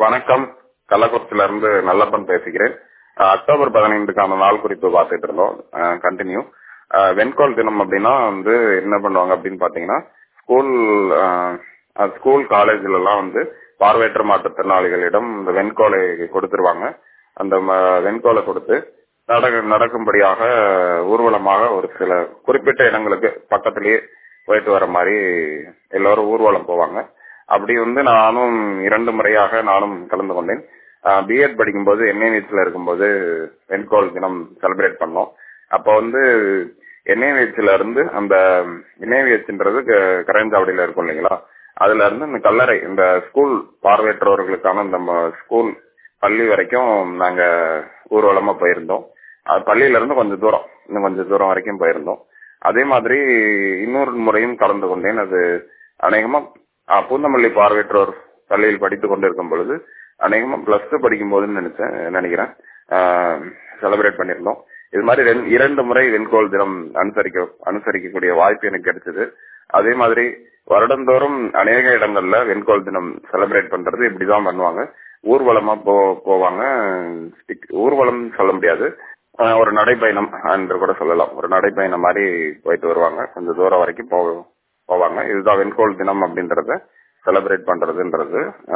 வணக்கம் கள்ளக்குறிச்சியில இருந்து நல்லப்பன் பேசுகிறேன் அஹ் அக்டோபர் பதினைந்துக்கான நாள் குறிப்பு பார்த்துட்டு இருந்தோம் கண்டினியூ வெண்கோல் தினம் அப்படின்னா வந்து என்ன பண்ணுவாங்க அப்படின்னு பாத்தீங்கன்னா ஸ்கூல் ஸ்கூல் காலேஜ்ல எல்லாம் வந்து பார்வையற்ற மாற்றுத்திறனாளிகளிடம் இந்த வெண்கோலை கொடுத்துருவாங்க அந்த ம- வெண்கோலை கொடுத்து நடக்க நடக்கும்படியாக ஊர்வலமாக ஒரு சில குறிப்பிட்ட இடங்களுக்கு பக்கத்திலேயே போயிட்டு வர மாதிரி எல்லாரும் ஊர்வலம் போவாங்க அப்படி வந்து நானும் இரண்டு முறையாக நானும் கலந்து கொண்டேன் பிஎட் படிக்கும்போது என்ஐவிஹெச்ல இருக்கும்போது வெண்கோல் தினம் செலிப்ரேட் பண்ணோம் அப்போ வந்து என்ஐவிஹெச்ல இருந்து அந்த என்ஐவிஹெச்ன்றது கரஞ்சாவடியில இருக்கும் இல்லைங்களா அதுல இருந்து இந்த கல்லறை இந்த ஸ்கூல் பார்வையற்றவர்களுக்கான இந்த ம- ஸ்கூல் பள்ளி வரைக்கும் நாங்க ஊர்வலமா போயிருந்தோம் அது பள்ளியில இருந்து கொஞ்சம் தூரம் இன்னும் கொஞ்சம் தூரம் வரைக்கும் போயிருந்தோம் அதே மாதிரி இன்னொரு முறையும் கலந்து கொண்டேன் அது அநேகமா ஆஹ், பூந்தமல்லி பார்வையற்றோர் பள்ளியில் படித்துக் கொண்டிருக்கும் பொழுது அநேகமா பிளஸ் டூ படிக்கும் போதுன்னு நினைச்சேன் நினைக்கிறேன் செலிப்ரேட் பண்ணியிருந்தோம் இது மாதிரி ரெண்- இரண்டு முறை வெண்கோல் தினம் அனுசரிக்க அனுசரிக்கக்கூடிய வாய்ப்பு எனக்கு கிடைச்சது அதே மாதிரி வருடந்தோறும் அநேக இடங்கள்ல வெண்கோல் தினம் செலிப்ரேட் பண்றது இப்படிதான் பண்ணுவாங்க ஊர்வலமா போ போவாங்க stick- ஊர்வலம் சொல்ல முடியாது ஆஹ் ஒரு நடைப்பயணம் என்று கூட சொல்லலாம் ஒரு நடைப்பயணம் மாதிரி போயிட்டு வருவாங்க கொஞ்சம் தூரம் வரைக்கும் போ போவாங்க இதுதான் வெண்கோல் தினம் அப்படின்றத செலிப்ரேட் பண்றதுன்றது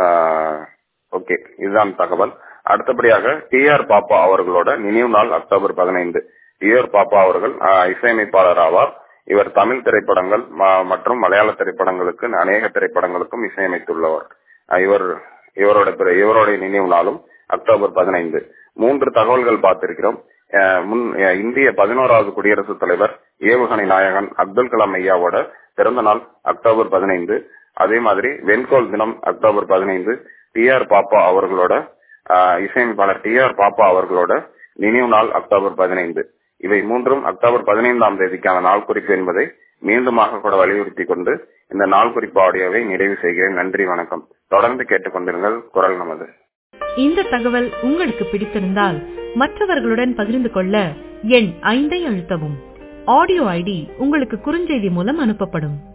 ஓகே இதுதான் தகவல் அடுத்தபடியாக டி ஆர் பாப்பா அவர்களோட நினைவு நாள் அக்டோபர் பதினைந்து டி ஆர் பாப்பா அவர்கள் ஆஹ், இசையமைப்பாளர் ஆவார் இவர் தமிழ் திரைப்படங்கள் ம- மற்றும் மலையாள திரைப்படங்களுக்கு அநேக திரைப்படங்களுக்கும் இசையமைத்துள்ளவர் ஆஹ், இவர் இவரோட பிற- இவருடைய நினைவு நாளும் அக்டோபர் பதினைந்து மூன்று தகவல்கள் பார்த்திருக்கிறோம் அஹ் முன் அஹ் இந்திய பதினோராவது குடியரசுத் தலைவர் ஏவுகணை நாயகன் அப்துல் கலாம் ஐயாவோட பிறந்த நாள் அக்டோபர் பதினைந்து அதே மாதிரி வெண்கோல் தினம் அக்டோபர் பதினைந்து டி ஆர் பாப்பா அவர்களோட அஹ், இசையமைப்பாளர் டி ஆர் பாப்பா அவர்களோட நினைவு நாள் அக்டோபர் பதினைந்து இவை மூன்றும் அக்டோபர் பதினைந்தாம் தேதிக்கான நாள் குறிப்பு என்பதை மீண்டுமாக கூட வலியுறுத்தி கொண்டு இந்த நாள் குறிப்பு ஆடியோவை நிறைவு செய்கிறேன் நன்றி வணக்கம் தொடர்ந்து கேட்டுக்கொண்டிருங்கள் குரல் நமது இந்த தகவல் உங்களுக்கு பிடித்திருந்தால் மற்றவர்களுடன் பகிர்ந்து கொள்ள எண் ஐந்தை அழுத்தவும் ஆடியோ ஐடி உங்களுக்கு குறுஞ்செய்தி மூலம் அனுப்பப்படும்